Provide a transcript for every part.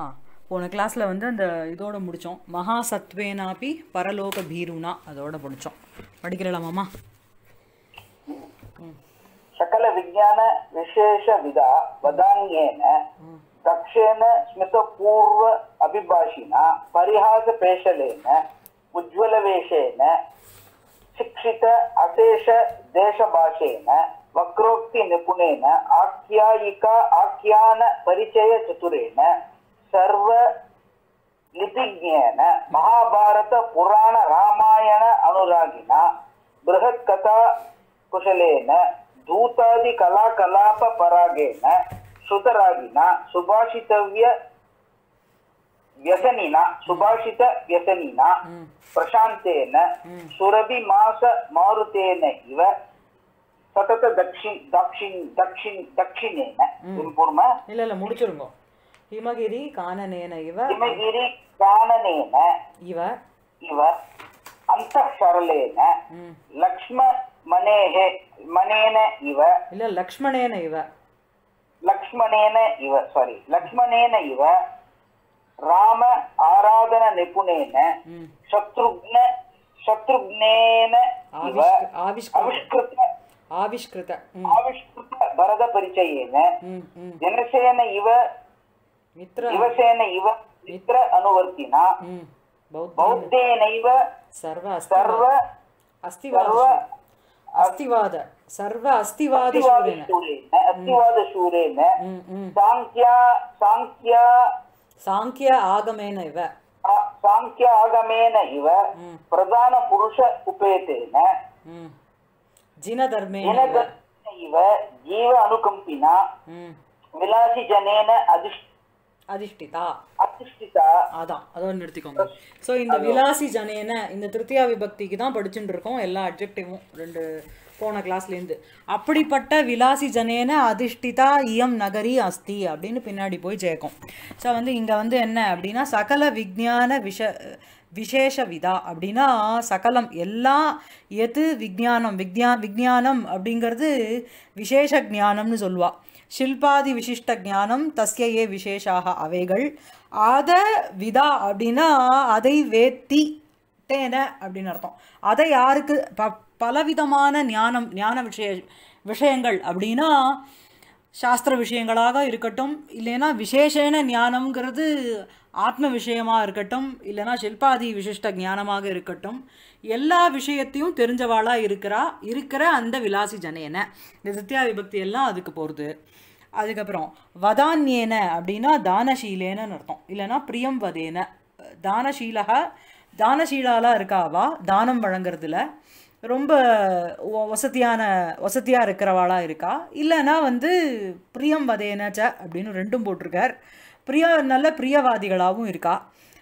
ஆ போன கிளாஸில் வந்து அந்த இதோட முடித்தோம் மகா சத்வேனாப்பி பரலோக பீருனா அதோட முடித்தோம் படிக்கிறலாமாம்மா सकल विज्ञान विशेष विदा वदान्येन दक्षेण स्मितपूर्व अभिभाषिणा परिहासपेशलेन उज्ज्वलवेशेन शिक्षित अशेष देशभाषेन वक्रोक्ति निपुणेन आख्यायिका आख्यान परिचय चतुरेण सर्व लिपिज्ञेन महाभारत पुराण रामायण अनुरागिना बृहत् कथा कुशलेन दूतादि कला कलाप परागेन श्रुतरागिना सुभाषितव्य व्यसनिना सुभाषित व्यसनिना प्रशान्तेन सुरभि मास मारुतेन इव सतत दक्षिण दक्षिण दक्षिण दक्षिणेन पूर्व இல்லை இல்லை முடிச்சிருங்க ஹிமகிரி கானனேன இவ हिमगिरि काननेन இவ इव अन्तःसरलेन ம் लक्ष्मणेः मनेन इव இல்லை லக்ஷ்மணேன இவ लक्ष्मणेन इव सारी लक्ष्मणेन इव राम आराधन निपुणेन ம் शत्रुघ्न शत्रुघ्नेन इव ஆவிஷ்க ஆவிஷ்கிருத आविष्कृत ஆவிஷ்கிருத ம் आविष्कृत भरत परिचयेन ம் ம் जनसेन इव மித்ர दिवसेन इव मित्र अनुवर्तिना ம் பௌத்த बौद्धेनैव சர்வ सर्व அஸ்திவாத सर्व அஸ்திவாத சர்வ அஸ்திவாத சூரியன अतिवादशूरेण अतिवादशूरेण ம் ம் साङ्ख्या साङ्ख्या சாங்கிய ஆகமேன இவ साङ्ख्य आगमेन इव ம் प्रधानपुरुष उपेतेन ம் ஜினதர்மேன இவ जनगतेन इव जीव अनुकम्पिना ம் विलासिजनेन अधिष् அதிஷ்டிதா अधिष्ठिता அதான் அதோட நிறுத்திக்கோங்க ஸோ இந்த விலாசி ஜனேன இந்த திருத்தியா விபக்திக்கு தான் படிச்சுட்டு இருக்கோம் எல்லா அட்ஜெக்டிவும் ரெண்டு போன கிளாஸ்லேருந்து அப்படிப்பட்ட விலாசி ஜனேன அதிஷ்டிதா இயம் நகரி அஸ்தி அப்படின்னு பின்னாடி போய் சேர்க்கும் ஸோ வந்து இங்கே வந்து என்ன அப்படின்னா சகல விஜான விஷ விசேஷ விதா அப்படின்னா சகலம் எல்லாம் எது விஜானம் விக்ஞா விஜானம் அப்படிங்கிறது விசேஷ ஞானம்னு சொல்லுவா ஷில்பாதி விசிஷ்ட ஞானம் தஸ்ய ஏ விசேஷாக அவைகள் அத விதா அப்படின்னா அதை வேத்தி டேன அப்படின்னு அர்த்தம் அதை யாருக்கு ப பலவிதமான ஞானம் ஞான விஷய விஷயங்கள் அப்படின்னா சாஸ்திர விஷயங்களாக இருக்கட்டும் இல்லைன்னா விசேஷன ஞானம்ங்கிறது ஆத்ம விஷயமாக இருக்கட்டும் இல்லைன்னா சில்பாதி விசிஷ்ட ஞானமாக இருக்கட்டும் எல்லா விஷயத்தையும் தெரிஞ்சவாளாக இருக்கிறா இருக்கிற அந்த விலாசி ஜனேன இந்த சித்தியா விபக்தி எல்லாம் அதுக்கு போகிறது அதுக்கப்புறம் வதான்யேன அப்படின்னா தானசீலேனன்னு அர்த்தம் இல்லைன்னா பிரியம் வதேன தானசீலக தானசீலாலாம் இருக்காவா தானம் வழங்குறதுல ரொம்ப ஒ- வசதியான வசதியாக இருக்கிறவாளா இருக்கா இல்லைன்னா வந்து பிரியம் வதேனச்ச அப்படின்னு ரெண்டும் போட்டிருக்கார் பிரிய நல்ல பிரியவாதிகளாகவும் இருக்கா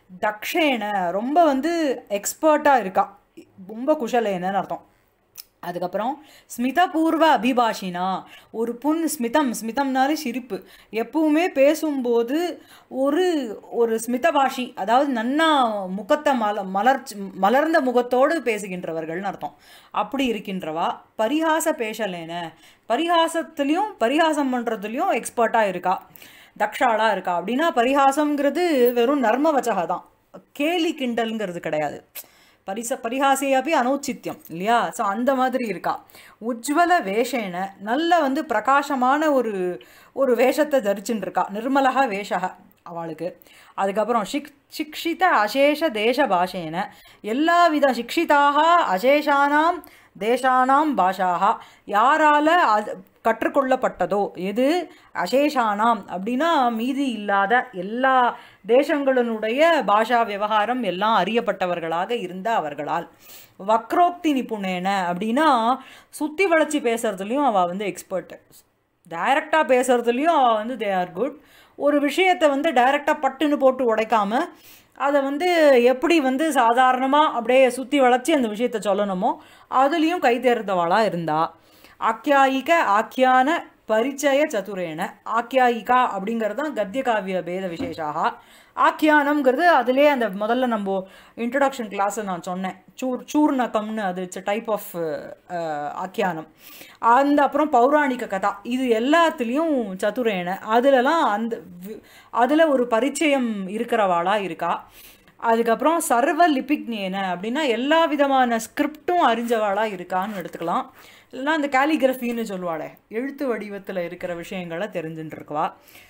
தக்ஷேன ரொம்ப வந்து எக்ஸ்பர்ட்டாக இருக்கா ரொம்ப குஷலேனன்னு அர்த்தம் அதுக்கப்புறம் ஸ்மிதபூர்வ அபிபாஷினா ஒரு புன் ஸ்மிதம் ஸ்மிதம்னாலே சிரிப்பு எப்பவுமே பேசும்போது ஒரு ஒரு ஸ்மிதபாஷி அதாவது நன்னா முகத்தை மல மலர்ச்சி மலர்ந்த முகத்தோடு பேசுகின்றவர்கள்னு அர்த்தம் அப்படி இருக்கின்றவா பரிகாச பேசலேன பரிகாசத்துலேயும் பரிகாசம் பண்ணுறதுலையும் எக்ஸ்பர்ட்டாக இருக்கா தக்ஷாளாக இருக்கா அப்படின்னா பரிகாசம்ங்கிறது வெறும் நர்ம வச்சக தான் கேலி கிண்டல்ங்கிறது கிடையாது பரிச பரிகாசே அப்படி அனௌச்சித்யம் இல்லையா ஸோ அந்த மாதிரி இருக்கா உஜ்வல வேஷேன நல்ல வந்து பிரகாசமான ஒரு ஒரு வேஷத்தை தரிச்சுன்னு இருக்கா நிர்மலக வேஷக அவளுக்கு அதுக்கப்புறம் சிக் சிக்ஷித அசேஷ தேச பாஷேன எல்லா வித சிக்ஷிதாக அசேஷானாம் தேசானாம் பாஷாக யாரால அது கற்றுக்கொள்ளப்பட்டதோ எது அசேஷானாம் அப்படின்னா மீதி இல்லாத எல்லா தேசங்களினுடைய பாஷா விவகாரம் எல்லாம் அறியப்பட்டவர்களாக இருந்த அவர்களால் வக்ரோக்தி நிபுணேன அப்படின்னா சுத்தி வளைச்சி பேசுறதுலையும் அவள் வந்து எக்ஸ்பர்ட் டைரக்டாக பேசுறதுலையும் அவள் வந்து தே ஆர் குட் ஒரு விஷயத்தை வந்து டைரக்டாக பட்டுன்னு போட்டு உடைக்காம அதை வந்து எப்படி வந்து சாதாரணமாக அப்படியே சுற்றி வளைச்சி அந்த விஷயத்தை சொல்லணுமோ அதுலேயும் கை தேர்ந்தவளாக இருந்தா ஆக்கியாயிக ஆக்கியான பரிச்சய சதுரேன ஆக்கியாயிகா அப்படிங்கிறது தான் கத்திய காவிய பேத விசேஷாக ஆக்கியானம்ங்கிறது அதிலே அந்த முதல்ல நம்ம இன்ட்ரடக்ஷன் கிளாஸில் நான் சொன்னேன் சூர் சூர்ணகம்னு அது இட்ஸ் டைப் ஆஃப் ஆக்கியானம் அந்த அப்புறம் பௌராணிக கதா இது எல்லாத்துலேயும் சதுரேன அதுலலாம் அந்த அதில் ஒரு பரிச்சயம் இருக்கிறவாளா இருக்கா அதுக்கப்புறம் சர்வ லிபிக்னேன அப்படின்னா எல்லா விதமான ஸ்கிரிப்டும் அறிஞ்சவாளா இருக்கான்னு எடுத்துக்கலாம் இல்லைன்னா அந்த கேலிகிராஃபின்னு சொல்லுவாளே எழுத்து வடிவத்தில் இருக்கிற விஷயங்களை தெரிஞ்சுட்டு இருக்குவா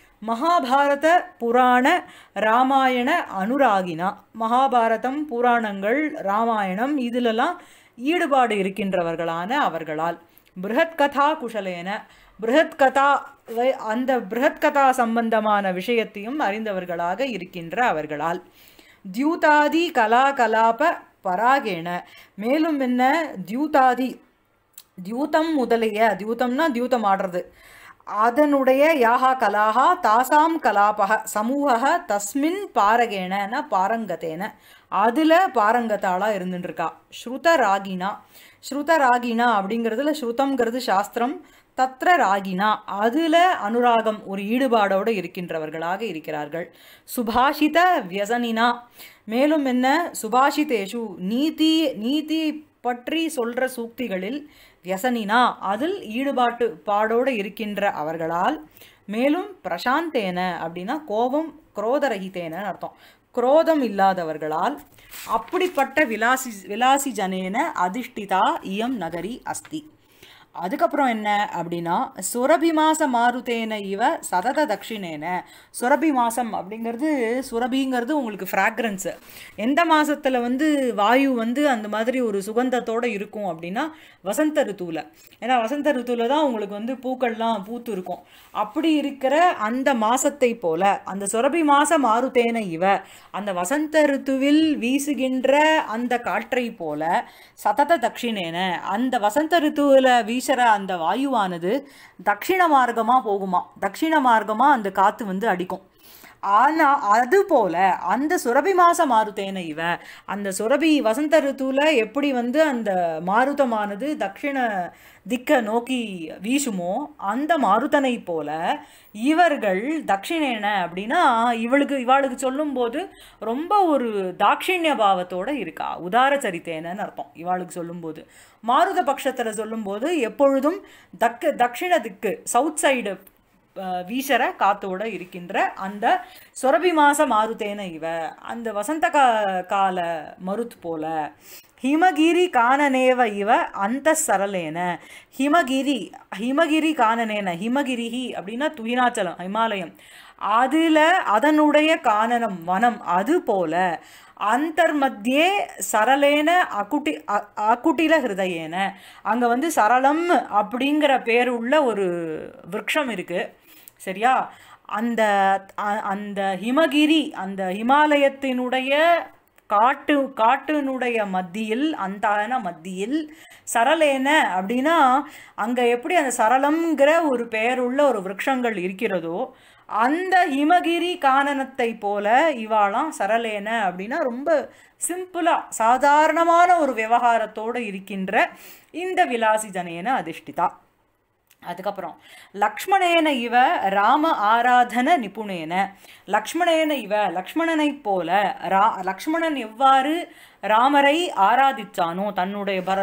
மகாபாரத புராண ராமாயண அனுராகினா மகாபாரதம் புராணங்கள் ராமாயணம் இதிலெல்லாம் ஈடுபாடு இருக்கின்றவர்களான அவர்களால் பிருஹத் கதா குஷலேன பிருஹத் கதா அந்த பிருஹத் கதா சம்பந்தமான விஷயத்தையும் அறிந்தவர்களாக இருக்கின்ற அவர்களால் தியூதாதி கலா கலாப பராகேண மேலும் என்ன தியூதாதி தியூதம் முதலிய தியூதம்னா தியூதம் ஆடுறது அதனுடைய யாகா கலாகா தாசாம் கலாபக சமூக தஸ்மின் பாரகேன பாரங்கத்தேன அதில் பாரங்கத்தாளாக இருந்துட்டுருக்கா ஸ்ருத ராகினா ஸ்ருத ராகினா அப்படிங்கிறதுல ஸ்ருதம்ங்கிறது சாஸ்திரம் தத்ர ராகினா அதில் அனுராகம் ஒரு ஈடுபாடோடு இருக்கின்றவர்களாக இருக்கிறார்கள் சுபாஷித வியசனினா மேலும் என்ன சுபாஷிதேஷு நீதி நீதி பற்றி சொல்கிற சூக்திகளில் வியசனினா அதில் ஈடுபாட்டு பாடோடு இருக்கின்ற அவர்களால் மேலும் பிரசாந்தேன அப்படின்னா கோபம் குரோதரகித்தேன அர்த்தம் குரோதம் இல்லாதவர்களால் அப்படிப்பட்ட விலாசி விலாசி ஜனேன அதிஷ்டிதா இயம் நகரி அஸ்தி அதுக்கப்புறம் என்ன அப்படின்னா சுரபி மாச மாருத்தேன இவ சதத தட்சிணேன சுரபி மாசம் அப்படிங்கிறது சுரபிங்கிறது உங்களுக்கு ஃப்ராக்ரன்ஸு எந்த மாதத்தில் வந்து வாயு வந்து அந்த மாதிரி ஒரு சுகந்தத்தோடு இருக்கும் அப்படின்னா வசந்த ருத்துவில் ஏன்னா வசந்த ருத்துவில் தான் உங்களுக்கு வந்து பூக்கள்லாம் பூத்து இருக்கும் அப்படி இருக்கிற அந்த மாசத்தை போல அந்த சுரபி மாச மாருத்தேன இவ அந்த வசந்த ருத்துவில் வீசுகின்ற அந்த காற்றை போல சதத தட்சிணேன அந்த வசந்த ருத்துவில் வீசுகிற அந்த வாயுவானது தட்சிண மார்க்கமாக போகுமா தட்சிண மார்க்கமாக அந்த காற்று வந்து அடிக்கும் ஆனால் அது போல அந்த சுரபி மாச மாருத்தேன இவ அந்த சுரபி வசந்த ருத்துவில் எப்படி வந்து அந்த மாருதமானது தட்சிண திக்க நோக்கி வீசுமோ அந்த மாருதனை போல இவர்கள் தட்சிணேன அப்படின்னா இவளுக்கு இவாளுக்கு சொல்லும்போது ரொம்ப ஒரு தாட்சிணிய பாவத்தோட இருக்கா உதார சரித்தேனன்னு அர்த்தம் இவாளுக்கு சொல்லும்போது மாருத பட்சத்தில் சொல்லும்போது எப்பொழுதும் தக்கு தட்சிண திக்கு சவுத் சைடு வீசர காத்தோட இருக்கின்ற அந்த சுரபி மாச மாருத்தேன இவ அந்த வசந்த கா கால மருத் போல ஹிமகிரி காணனேவ இவ அந்த சரலேன ஹிமகிரி ஹிமகிரி காணனேன ஹிமகிரிஹி அப்படின்னா துயினாச்சலம் ஹிமாலயம் அதில் அதனுடைய காணனம் வனம் அது போல அந்தர்மத்தியே சரலேன அக்குட்டி அக்குட்டில ஹிருதயேன அங்கே வந்து சரளம் அப்படிங்கிற பேர் உள்ள ஒரு விரக்ஷம் இருக்குது சரியா அந்த அந்த ஹிமகிரி அந்த ஹிமாலயத்தினுடைய காட்டு காட்டினுடைய மத்தியில் அந்த மத்தியில் சரலேன அப்படின்னா அங்கே எப்படி அந்த சரளம்ங்கிற ஒரு பெயருள்ள ஒரு விரக்ஷங்கள் இருக்கிறதோ அந்த ஹிமகிரி கானனத்தை போல இவாளாம் சரலேன அப்படின்னா ரொம்ப சிம்பிளாக சாதாரணமான ஒரு விவகாரத்தோடு இருக்கின்ற இந்த விலாசி ஜனேன அதிஷ்டிதா அதுக்கப்புறம் லக்ஷ்மணேன இவ ராம ஆராதன நிபுணேன லக்ஷ்மணேன இவ லக்ஷ்மணனை போல ரா லக்ஷ்மணன் எவ்வாறு ராமரை ஆராதிச்சானோ தன்னுடைய பர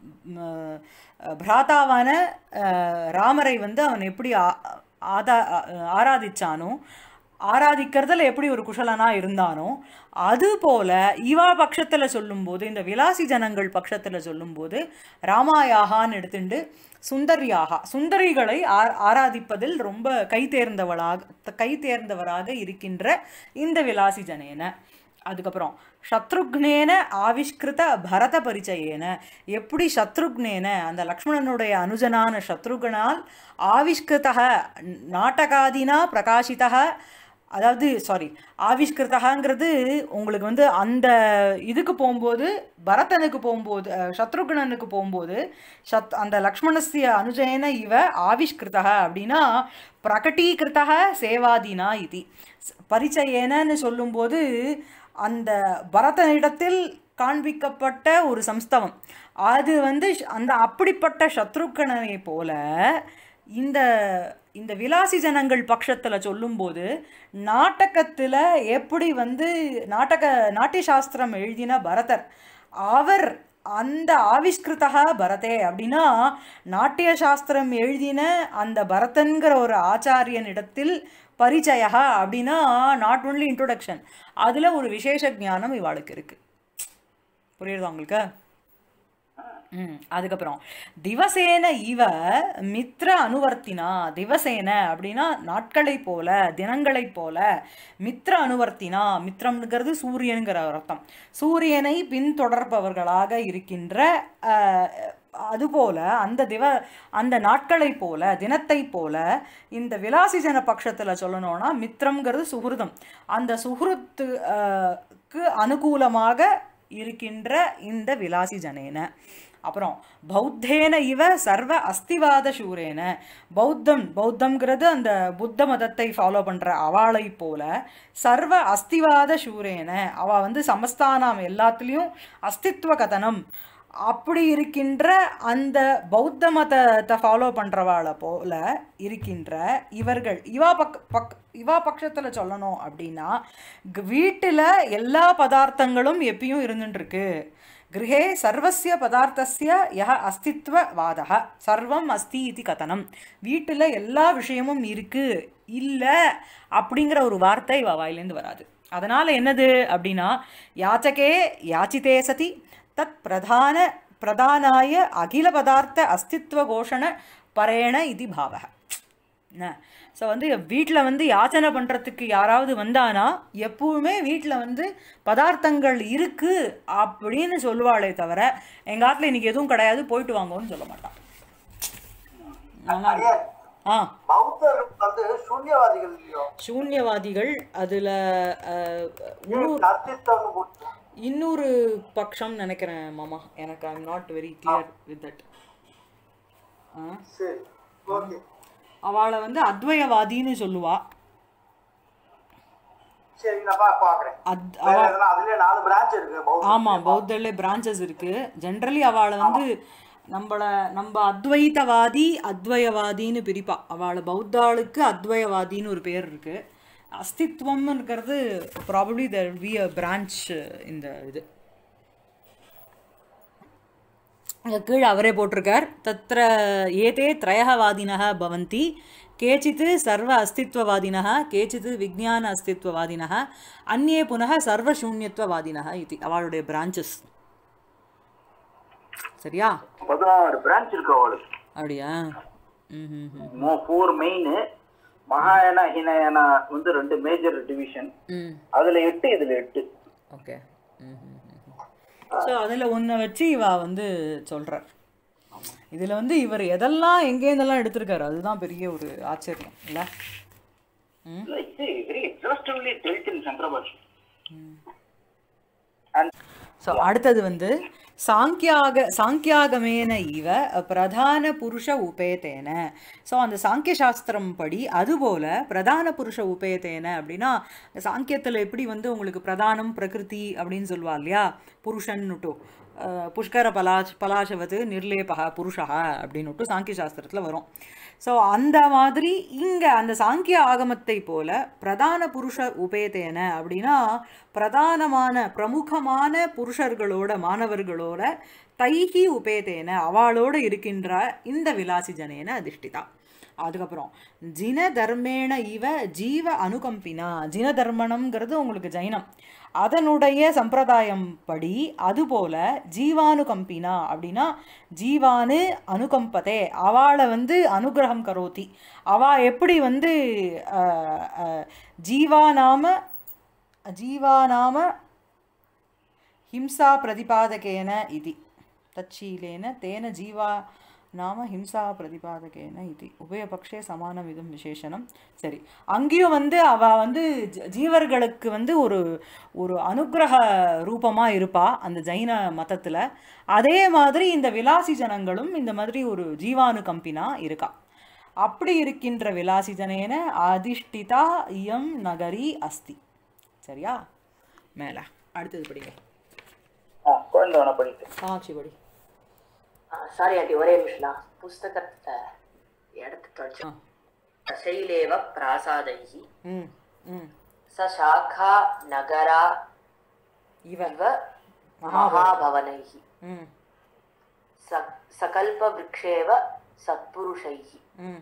பிராதாவான ராமரை வந்து அவன் எப்படி ஆதா ஆராதிச்சானோ ஆராதிக்கிறதுல எப்படி ஒரு குஷலனா இருந்தானோ அது போல இவா பட்சத்தில் சொல்லும்போது இந்த விலாசி ஜனங்கள் பட்சத்தில் சொல்லும்போது ராமாயாகான்னு எடுத்துட்டு சுந்தரியாகா சுந்தரிகளை ஆராதிப்பதில் ரொம்ப கை தேர்ந்தவளாக கை தேர்ந்தவராக இருக்கின்ற இந்த விலாசி ஜனேன அதுக்கப்புறம் சத்ருக்னேன ஆவிஷ்கிருத பரத பரிச்சயேன எப்படி சத்ருக்னேன அந்த லக்ஷ்மணனுடைய அனுஜனான சத்ருகனால் ஆவிஷ்கிருத நாட்டகாதினா பிரகாசிதா அதாவது சாரி ஆவிஷ்கிருதகாங்கிறது உங்களுக்கு வந்து அந்த இதுக்கு போகும்போது பரதனுக்கு போகும்போது சத்ருகுணனுக்கு போகும்போது சத் அந்த லக்ஷ்மணஸ்ய அனுஜயன இவ ஆவிஷ்கிருதா அப்படின்னா பிரகட்டீகிருத்தக சேவாதினா இது பரிச்சயேனன்னு சொல்லும்போது அந்த பரதனிடத்தில் காண்பிக்கப்பட்ட ஒரு சம்ஸ்தவம் அது வந்து அந்த அப்படிப்பட்ட சத்ருக்கணனை போல இந்த இந்த விலாசி ஜனங்கள் பட்சத்தில் சொல்லும்போது நாடகத்தில் எப்படி வந்து நாடக நாட்டிய சாஸ்திரம் எழுதின பரதர் அவர் அந்த ஆவிஷ்கிருதா பரதே அப்படின்னா நாட்டிய சாஸ்திரம் எழுதின அந்த பரதன்கிற ஒரு ஆச்சாரியனிடத்தில் பரிச்சயா அப்படின்னா நாட் ஒன்லி இன்ட்ரோடக்ஷன் அதில் ஒரு விசேஷ ஞானம் இவாளுக்கு இருக்குது புரியுதா உங்களுக்கு ம் அதுக்கப்புறம் திவசேன இவ மித்ர அனுவர்த்தினா திவசேன அப்படின்னா நாட்களைப் போல தினங்களைப் போல மித்ர அனுவர்த்தினா மித்ரம்ங்கிறது சூரியனுங்கிற அர்த்தம் சூரியனை பின்தொடர்பவர்களாக இருக்கின்ற அஹ், அதுபோல அந்த திவ அந்த நாட்களைப் போல தினத்தைப் போல இந்த விலாசி ஜன பட்சத்தில் சொல்லணும்னா மித்ரம்ங்கிறது சுகிருதம் அந்த சுகிருத்து அஹ், க்கு அனுகூலமாக இருக்கின்ற இந்த விலாசி ஜனேன அப்புறம் பௌத்தேன இவ சர்வ அஸ்திவாத சூரேன பௌத்தம் பௌத்தம்ங்கிறது அந்த புத்த மதத்தை ஃபாலோ பண்ற அவளை போல சர்வ அஸ்திவாத சூரேன அவ வந்து சமஸ்தானம் எல்லாத்துலேயும் அஸ்தித்வ கதனம் அப்படி இருக்கின்ற அந்த பௌத்த மதத்தை ஃபாலோ பண்ணுறவாளை போல இருக்கின்ற இவர்கள் இவா பக் பக் இவா பட்சத்தில் சொல்லணும் அப்படின்னா வீட்டில் எல்லா பதார்த்தங்களும் எப்பயும் இருந்துட்டுருக்கு கிரகே சர்வசிய பதார்த்தஸ்ய யஹ அஸ்தித்வவாதः சர்வம் அஸ்தி இது கதனம் வீட்டில் எல்லா விஷயமும் இருக்கு இல்லை அப்படிங்கிற ஒரு வார்த்தை இவ வாயிலேருந்து வராது அதனால் என்னது அப்படின்னா யாச்சகே யாச்சிதே சதி தத் பிரதான பிரதானாய அகில பதார்த்த அஸ்தித்வ கோஷண பரேண இது பாவக என்ன ஸோ வந்து வீட்டில் வந்து யாச்சனை பண்ணுறதுக்கு யாராவது வந்தானா எப்பவுமே வீட்டில் வந்து பதார்த்தங்கள் இருக்கு அப்படின்னு சொல்லுவாளே தவிர எங்கள் ஆத்துல இன்னைக்கு எதுவும் கிடையாது போயிட்டு வாங்கன்னு சொல்ல மாட்டான் நல்லா இருக்கு. ஆ பௌத்தர்கள் வந்து சூன்யவாதிகள் இல்லையோ சூன்யவாதிகள் அதில் அஸ்தித்வம்னு போட்டு இன்னொரு பக்ஷம் நினைக்கிறேன் மாமா எனக்கு I am not very clear with that சரி ஓகே அவளை வந்து அத்வயவாதின்னு சொல்லுவா சரி நான் பா பாக்குறேன் அத் வேற எதனா அதுலயே நாலு பிரான்ச் இருக்கு பௌத்த ஆமாம் பௌத்தர்ல பிரான்ச்சஸ் இருக்கு ஜென்ரலி அவளை வந்து நம்மள நம்ம அத்வைதவாதி அத்வயவாதின்னு பிரிப்பா அவளை பௌத்தாளுக்கு அத்வயவாதின்னு ஒரு பேர் இருக்கு அஸ்தித்வம்ங்கிறது probably there we a branch இந்த இது இங்க கீழே அவரே போட்டிருக்கார் தத்ர ஏதே த்ரயவாதினः பவந்தி கேச்சித் சர்வ அஸ்தித்வவாதினः கேச்சித் விஜ்ஞான அஸ்தித்வவாதினः அந்நே புனः சர்வசூன்யத்வவாதினः இது அவளுடைய பிரான்ச்சஸ் சரியா பதினாறு பிரான்ச் இருக்கு அவளுக்கு அப்படியா ம் ம் ம் ஃபோர் மெயின் மகாயன ஹினயன வந்து ரெண்டு மேஜர் டிவிஷன் ம் அதுல எட்டு இதுல எட்டு ஓகே ஸோ அதில் ஒன்றை வச்சு இவ வந்து சொல்கிறார் இதில் வந்து இவர் எதெல்லாம் எங்கேருந்தெல்லாம் எடுத்திருக்காரு அதுதான் பெரிய ஒரு ஆச்சரியம் இல்லை வெரி எக்ஸாஸ்டிவ்லி டெல்ட் இன் சந்திரபாஷ் ஸோ அடுத்தது வந்து சாங்கியாக சாங்கியாகமேன இவ பிரதான புருஷ உபேதேன ஸோ அந்த சாங்கிய சாஸ்திரம் படி அதுபோல பிரதான புருஷ உபேதேன அப்படின்னா சாங்கியத்தில் எப்படி வந்து உங்களுக்கு பிரதானம் பிரகிருதி அப்படின்னு சொல்லுவா இல்லையா புருஷன்னுட்டு அஹ், புஷ்கர பலாஷ் பலாசவது நிர்லேபக புருஷா அப்படின்னுட்டு சாங்கிய சாஸ்திரத்தில் வரும் ஸோ அந்த மாதிரி இங்கே அந்த சாங்கிய ஆகமத்தை போல பிரதான புருஷ உபேதேன அப்படின்னா பிரதானமான பிரமுகமான புருஷர்களோட மாணவர்களோட தைகி உபேதேன அவளோட இருக்கின்ற இந்த விலாசி ஜனேன அதிஷ்டிதா அதுக்கப்புறம் ஜின தர்மேண இவ ஜீவ அனுகம்பினா ஜின தர்மணம்ங்கிறது உங்களுக்கு ஜைனம் அதனுடைய சம்பிரதாயம் படி அதுபோல ஜீவானுகம்பினா அப்படின்னா ஜீவானு அனுகம்பதே அவளை வந்து அனுகிரகம் கரோதி அவ எப்படி வந்து அஹ், அஹ், ஜீவாநாம ஜீவாநாம हिंसा प्रतिपादकेन इति तच्छीलेन तेन जीवा நாம ஹிம்சா பிரதிபாதகேன இது உபயபக்ஷே சமானமிதம் விசேஷனம் சரி அங்கேயும் வந்து அவ வந்து ஜ- ஜீவர்களுக்கு வந்து ஒரு ஒரு அனுக்கிரக ரூபமா இருப்பா அந்த ஜைன மதத்துல அதே மாதிரி இந்த விலாசி ஜனங்களும் இந்த மாதிரி ஒரு ஜீவானுகம்பினா இருக்கா அப்படி இருக்கின்ற விலாசி ஜனேன அதிஷ்டிதா இயம் நகரி அஸ்தி சரியா மேல அடுத்தது படிங்க குழந்தை வேணா படிட்டு சாட்சி படி சாரி ஆண்டி ஒரே நிமிஷம் நான் புஸ்தகத்தை இடத்து ஆ. शैलेव प्रासादैः ம் ம் स शाखा नगरा இவ इव महाभवनैः ம் स- सकल्पवृक्षेव सत्पुरुषैः ம்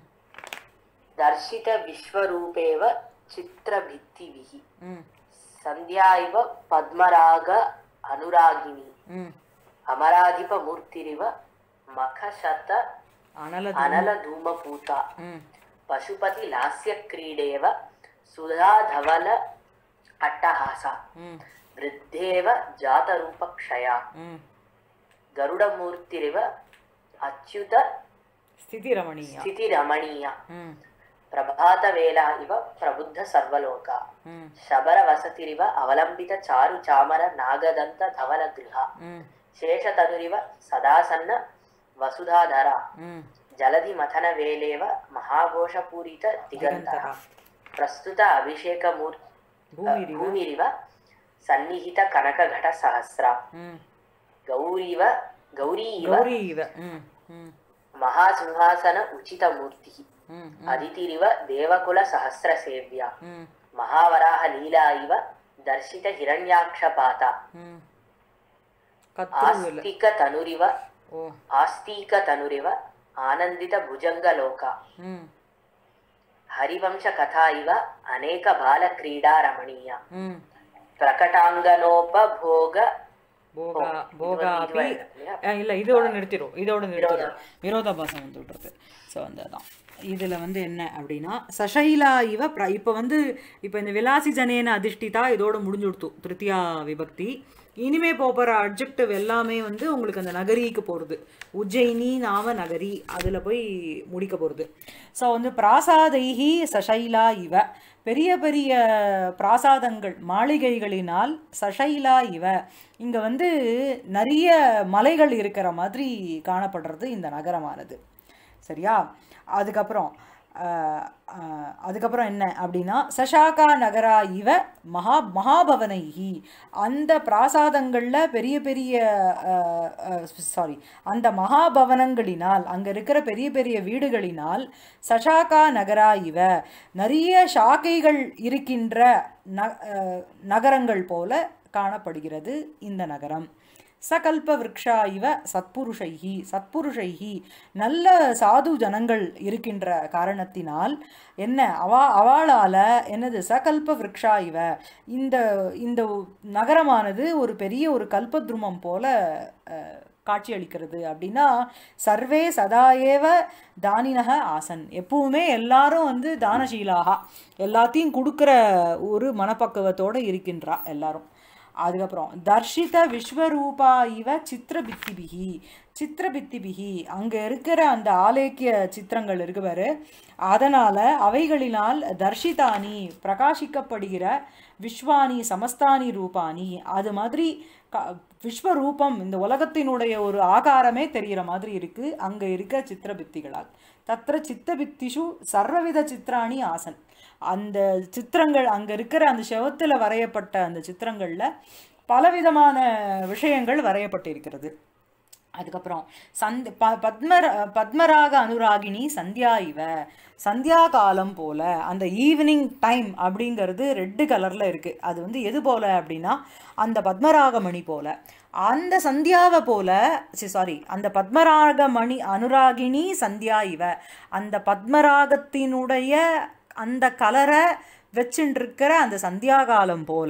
दर्शितविश्वरूपेव चित्रभित्तिभिः ம் सन्ध्या इव पद्मराग अनुरागिणी ம் अमराधिपमूर्तिरिव मखशत அனல अनलधूमपूता ம் पशुपतिलास्यक्रीडेव सुधाधवल अट्टहासा ம் वृद्धेव जातरूपक्षया ம் गरुडमूर्तिरिव अच्युत ஸ்திதிரமணியா स्थितिरमणीया ம் प्रभातवेला इव प्रबुद्ध सर्वलोका ம் शबरवसतिरिव अवलम्बित चारुचामर नागदन्त धवलगृहा ம் शेषतनुरिव सदासन्न वसुधाधरा ம் जलधिमथनवेलेव महाघोषपूरित दिगन्तः திகந்தரா प्रस्तुत अभिषेकमूर् பூமிரிவ भूमिरिव सन्निहित कनकघटसहस्रा ம் गौरीव गौरी इव கௌரி இவ ம் ம் महासिंहासन उचितमूर्तिः ம் अदितिरिव देवकुलसहस्रसेव्या ம் महावराहलीला इव दर्शितहिरण्याक्षपाता ம் கத்ருவில் आस्तिकतनुरिव ஓ आस्तिकतनुरिव आनन्दितभुजङ्गलोका ம் हरिवंशकथा इव अनेकबालक्रीडा रमणीया ம் प्रकटाङ्गनोपभोग போகா இது போகாபி வந்து இதுவா அஹ் இல்ல இதோட நிறுத்திடும் இதோட நிறுத்திடும் விரோதாபாசம் வந்து விட்டுறது ஸோ அந்த தான் இதில் வந்து என்ன அப்படின்னா சஷைலா இவ பிர இப்போ வந்து இப்போ இந்த விலாசி ஜனேன அதிஷ்டிதா இதோட முடிஞ்சு கொடுத்து திருத்தியா விபக்தி இனிமே போகிற அப்ஜெக்டிவ் எல்லாமே வந்து உங்களுக்கு அந்த நகரிக்கு போகிறது உஜ்ஜயினி நாம நகரி அதில் போய் முடிக்க போகிறது ஸோ வந்து பிராசாதைஹி சஷைலா இவ பெரிய பெரிய பிராசாதங்கள் மாளிகைகளினால் சஷைலா இவ இங்கே வந்து நிறைய மலைகள் இருக்கிற மாதிரி காணப்படுறது இந்த நகரமானது சரியா அதுக்கப்புறம் ஆஹ், ஆஹ், அதுக்கப்புறம் என்ன அப்படின்னா சஷாகா நகரா இவ மகா மகாபவனைஹி அந்த பிராசாதங்களில் பெரிய பெரிய சாரி அந்த மகாபவனங்களினால் அங்கே இருக்கிற பெரிய பெரிய வீடுகளினால் சஷாகா நகரா இவ நிறைய சாக்கைகள் இருக்கின்ற ந ஆஹ், நகரங்கள் போல காணப்படுகிறது இந்த நகரம் சகல்ப விரக்ஷா இவ சத்புருஷைஹி சத்புருஷைஹி நல்ல சாது ஜனங்கள் இருக்கின்ற காரணத்தினால் என்ன அவா அவளால் என்னது சகல்ப விரக்ஷா இவ இந்த இந்த நகரமானது ஒரு பெரிய ஒரு கல்பத்ருமம் போல அஹ், காட்சியளிக்கிறது அப்படின்னா சர்வே சதாயேவ தானினக ஆசன் எப்பவுமே எல்லாரும் வந்து தானசீலாகா எல்லாத்தையும் கொடுக்குற ஒரு மனப்பக்குவத்தோடு இருக்கின்றா எல்லாரும் அதுக்கப்புறம் தர்ஷித விஸ்வரூபா இவ சித்திரபித்திபிகி சித்திரபித்திபிகி அங்கே இருக்கிற அந்த ஆலேக்கிய சித்திரங்கள் இருக்கு பாரு அதனால் அவைகளினால் தர்ஷிதானி பிரகாசிக்கப்படுகிற விஸ்வானி சமஸ்தானி ரூபானி அது மாதிரி க விஸ்வரூபம் இந்த உலகத்தினுடைய ஒரு ஆகாரமே தெரிகிற மாதிரி இருக்குது அங்கே இருக்க சித்திரபித்திகளால் தத்திர சித்தபித்திஷு சர்வவித சித்திராணி ஆசன் அந்த சித்திரங்கள் அங்கே இருக்கிற அந்த செவத்தில் வரையப்பட்ட அந்த சித்திரங்களில் பலவிதமான விஷயங்கள் வரையப்பட்டிருக்கிறது அதுக்கப்புறம் சந்த் ப பத்மர பத்மராக அனுராகினி சந்தியா இவ சந்தியா காலம் போல அந்த ஈவினிங் டைம் அப்படிங்கிறது ரெட்டு கலரில் இருக்குது அது வந்து எது போல அப்படின்னா அந்த பத்மராகமணி போல அந்த சந்தியாவை போல சாரி அந்த பத்மராகமணி அனுராகினி சந்தியா இவ அந்த பத்மராகத்தினுடைய அந்த கலரை வச்சுருக்கிற அந்த சந்தியா காலம் போல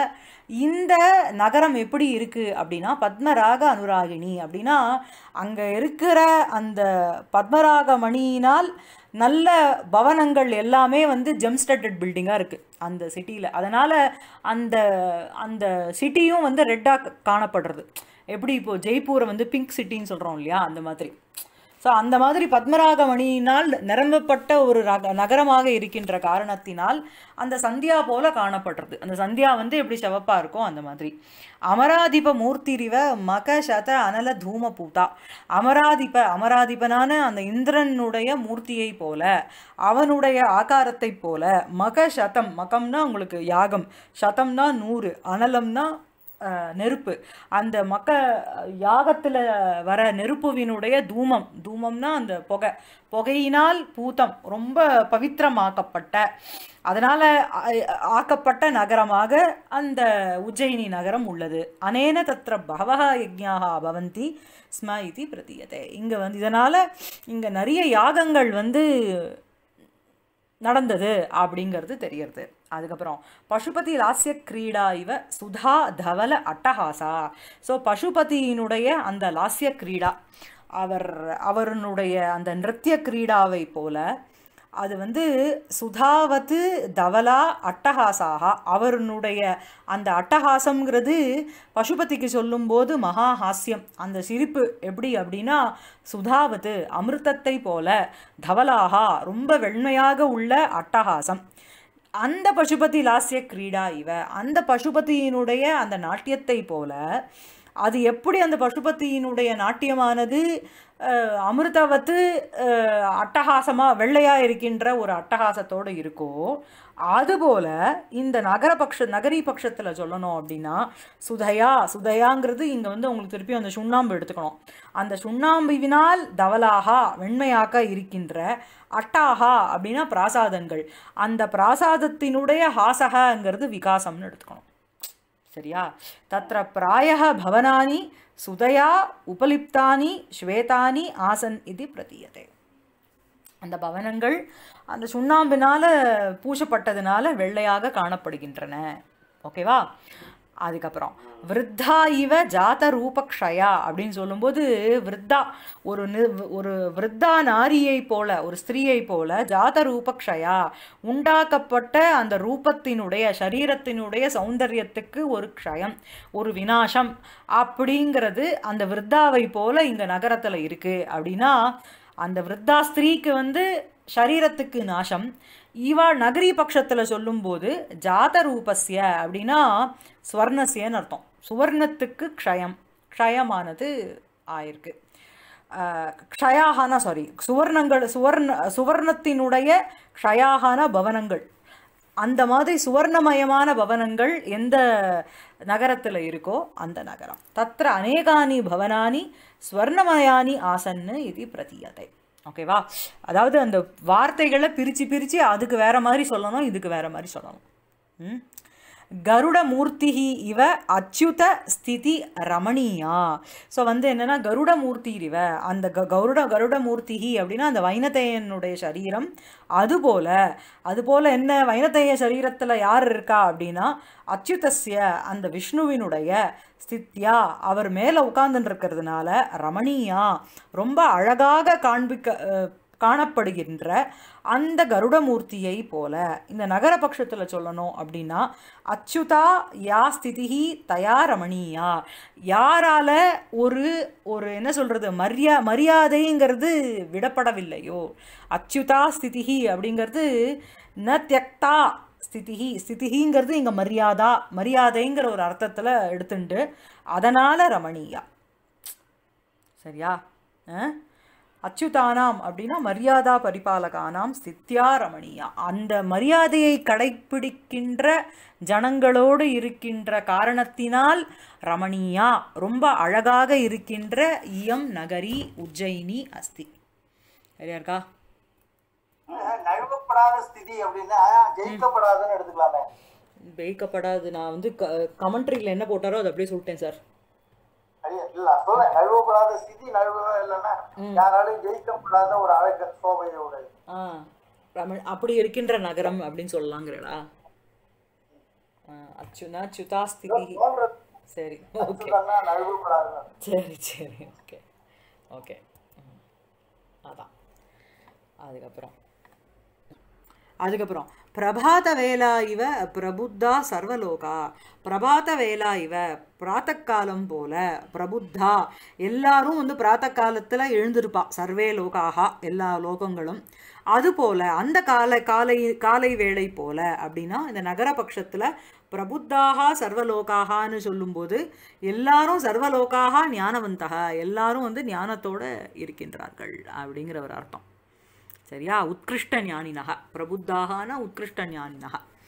இந்த நகரம் எப்படி இருக்குது அப்படின்னா பத்மராக அனுராகினி அப்படின்னா அங்கே இருக்கிற அந்த பத்மராக மணியினால் நல்ல பவனங்கள் எல்லாமே வந்து ஜெம்ஸ்டட்டட் பில்டிங்காக இருக்குது அந்த சிட்டியில் அதனால் அந்த அந்த சிட்டியும் வந்து ரெட்டாக காணப்படுறது எப்படி இப்போது ஜெய்ப்பூரை வந்து பிங்க் சிட்டின்னு சொல்கிறோம் இல்லையா அந்த மாதிரி ஸோ அந்த மாதிரி பத்மராகமணியினால் நிரம்பப்பட்ட ஒரு ரக நகரமாக இருக்கின்ற காரணத்தினால் அந்த சந்தியா போல காணப்படுறது அந்த சந்தியா வந்து எப்படி செவப்பாக இருக்கும் அந்த மாதிரி அமராதிப மூர்த்திரிவ மக சத அனல தூம பூதா அமராதிப அமராதிபனான அந்த இந்திரனுடைய மூர்த்தியை போல அவனுடைய ஆகாரத்தை போல மக சதம் மகம்னா உங்களுக்கு யாகம் சதம்னா நூறு அனலம்னா அஹ், நெருப்பு அந்த மக்க யாகத்தில் வர நெருப்புவினுடைய தூமம் தூமம்னா அந்த புகை புகையினால் பூதம் ரொம்ப பவித்திரமாக்கப்பட்ட அதனால் ஆக்கப்பட்ட நகரமாக அந்த உஜ்ஜயினி நகரம் உள்ளது அனேன தத்திர பகவக யஜ்ஞாக பவந்தி ஸ்ம இது பிரதீயத்தை இங்கே வந்து இதனால் இங்கே நிறைய யாகங்கள் வந்து நடந்தது அப்படிங்கிறது தெரியறது அதுக்கப்புறம் பசுபதி லாஸ்ய கிரீடா இவ சுதா தவல அட்டஹாசா ஸோ பசுபதியினுடைய அந்த லாஸ்ய கிரீடா அவர் அவருடைய அந்த நிருத்திய கிரீடாவை போல அது வந்து சுதாவத்து தவலா அட்டஹாசாக அவருடைய அந்த அட்டஹாசம்ங்கிறது பசுபதிக்கு சொல்லும்போது மகா ஹாஸ்யம் அந்த சிரிப்பு எப்படி அப்படின்னா சுதாவத்து அமிர்தத்தை போல தவலாகா ரொம்ப வெண்மையாக உள்ள அட்டஹாசம் அந்த பசுபதி லாஸ்ய கிரீடா இவ அந்த பசுபதியினுடைய அந்த நாட்டியத்தை போல அது எப்படி அந்த பசுபதியினுடைய நாட்டியமானது அஹ், அமிர்தவத்து அஹ், அட்டகாசமா வெள்ளையா இருக்கின்ற ஒரு அட்டகாசத்தோடு இருக்கோ அதுபோல இந்த நகரபக்ஷ நகரி பட்சத்தில் சொல்லணும் அப்படின்னா சுதையா சுதையாங்கிறது இங்கே வந்து உங்களுக்கு திருப்பி அந்த சுண்ணாம்பு எடுத்துக்கணும் அந்த சுண்ணாம்புவினால் தவலாகா வெண்மையாக்க இருக்கின்ற அட்டாகா அப்படின்னா பிராசாதங்கள் அந்த பிராசாதத்தினுடைய ஹாசகங்கிறது விகாசம்னு எடுத்துக்கணும் சரியா தத்திர பிராயः பவனானி சுதயா உபலிப்தானி ஸ்வேதானி ஆசன் இது பிரதீயத்தை அந்த பவனங்கள் அந்த சுண்ணாம்பினால பூசப்பட்டதுனால வெள்ளையாக காணப்படுகின்றன ஓகேவா அதுக்கப்புறம் விருத்தா இவ ஜாத ரூபக்ஷயா அப்படின்னு சொல்லும்போது விருத்தா ஒரு நி ஒரு விருத்தா நாரியை போல ஒரு ஸ்திரீயை போல ஜாத ரூபக்ஷயா உண்டாக்கப்பட்ட அந்த ரூபத்தினுடைய சரீரத்தினுடைய சௌந்தரியத்துக்கு ஒரு க்ஷயம் ஒரு வினாசம் அப்படிங்கிறது அந்த விருத்தாவை போல இங்க நகரத்துல இருக்கு அப்படின்னா அந்த விருத்தா ஸ்திரீக்கு வந்து சரீரத்துக்கு நாசம் இவா நகரி பட்சத்தில் சொல்லும்போது ஜாத ரூபஸ்ய அப்படின்னா ஸ்வர்ணஸ்யன்னு அர்த்தம் சுவர்ணத்துக்கு க்ஷயம் க்ஷயமானது ஆயிருக்கு அஹ், க்ஷயாகான சாரி சுவர்ணங்கள் சுவர்ண சுவர்ணத்தினுடைய க்ஷயாகான பவனங்கள் அந்த மாதிரி சுவர்ணமயமான பவனங்கள் எந்த நகரத்தில் இருக்கோ அந்த நகரம் தத்திர அநேகானி பவனானி ஸ்வர்ணமயானி ஆசன்னு இது பிரதீயத்தை ஓகேவா அதாவது அந்த வார்த்தைகளை பிரித்து பிரித்து அதுக்கு வேற மாதிரி சொல்லணும் இதுக்கு வேற மாதிரி சொல்லணும் ம் கருடமூர்த்திஹி இவ அச்சுத ஸ்திதி ரமணீயா ஸோ வந்து என்னன்னா கருடமூர்த்தி இவ அந்த க கருட கருடமூர்த்திஹி அப்படின்னா அந்த வைனத்தையனுடைய சரீரம் அதுபோல அதுபோல என்ன வைனத்தைய சரீரத்தில் யார் இருக்கா அப்படின்னா அச்சுதஸ்ய அந்த விஷ்ணுவினுடைய ஸ்தித்யா அவர் மேலே உட்கார்ந்துட்டு இருக்கிறதுனால ரமணீயா ரொம்ப அழகாக காண்பிக்க அஹ், காணப்படுகின்ற அந்த கருடமூர்த்தியை போல இந்த நகர பட்சத்தில் சொல்லணும் அப்படின்னா அச்சுதா யா ஸ்திதிஹி தயா ரமணீயா யாரால ஒரு ஒரு என்ன சொல்றது மரியா மரியாதைங்கிறது விடப்படவில்லையோ அச்சுதா ஸ்திதிஹி அப்படிங்கிறது ந தியக்தா ஸ்திதிஹி ஸ்திதிஹிங்கிறது இங்கே மரியாதா மரியாதைங்கிற ஒரு அர்த்தத்தில் எடுத்துண்டு அதனால் ரமணீயா சரியா அஹ்? அச்சுதானாம் அப்படின்னா மரியாதா பரிபாலகானாம் ஸ்தித்யா ரமணியா அந்த மரியாதையை கடைப்பிடிக்கின்ற ஜனங்களோடு இருக்கின்ற காரணத்தினால் ரமணியா ரொம்ப அழகாக இருக்கின்ற இயம் நகரி உஜ்ஜயினி அஸ்தி சரியா இருக்கா நழுவப்படாத ஸ்திதி அப்படின்னா ஜெயிக்கப்படாதுன்னு எடுத்துக்கலாமே வெயிக்கப்படாது நான் வந்து க கமெண்ட்ரியில் என்ன போட்டாரோ அதை அப்படியே சொல்லிட்டேன் சார் ஐயா, இல்ல சொல்ல நழுவப்படாத ஸ்திதி நழுவவே இல்லைன்னா யாராலையும் ஜெயிக்கப்படாத ஒரு அழக சோபையோட ஆ ரம- அப்படி இருக்கின்ற நகரம் அப்படின்னு சொல்லலாங்கிறடா அச்சுனா சுதா ஸ்திதி தோன்றது சரி ஓகே சொன்னா நழுவப்படாது சரி சரி ஓகே ஓகே ம். அதான் அதுக்கப்புறம் அதுக்கப்புறம் பிரபாத வேலா இவ பிரபுத்தா சர்வலோகா பிரபாத வேலா இவ பிராத்தக்காலம் போல பிரபுத்தா எல்லாரும் வந்து பிராத்த காலத்தில் எழுந்திருப்பா சர்வே லோகாகா எல்லா லோகங்களும் அதுபோல அந்த கால காலை காலை வேளை போல அப்படின்னா இந்த நகர பட்சத்தில் பிரபுத்தாக சர்வலோகாகான்னு சொல்லும்போது எல்லாரும் சர்வலோகாக ஞானவந்தக எல்லாரும் வந்து ஞானத்தோட இருக்கின்றார்கள் அப்படிங்கிற ஒரு அர்த்தம் சரியா உத்கிருஷ்ட ஞானினக பிரபுத்தாகனா உத்கிருஷ்ட ஞானினக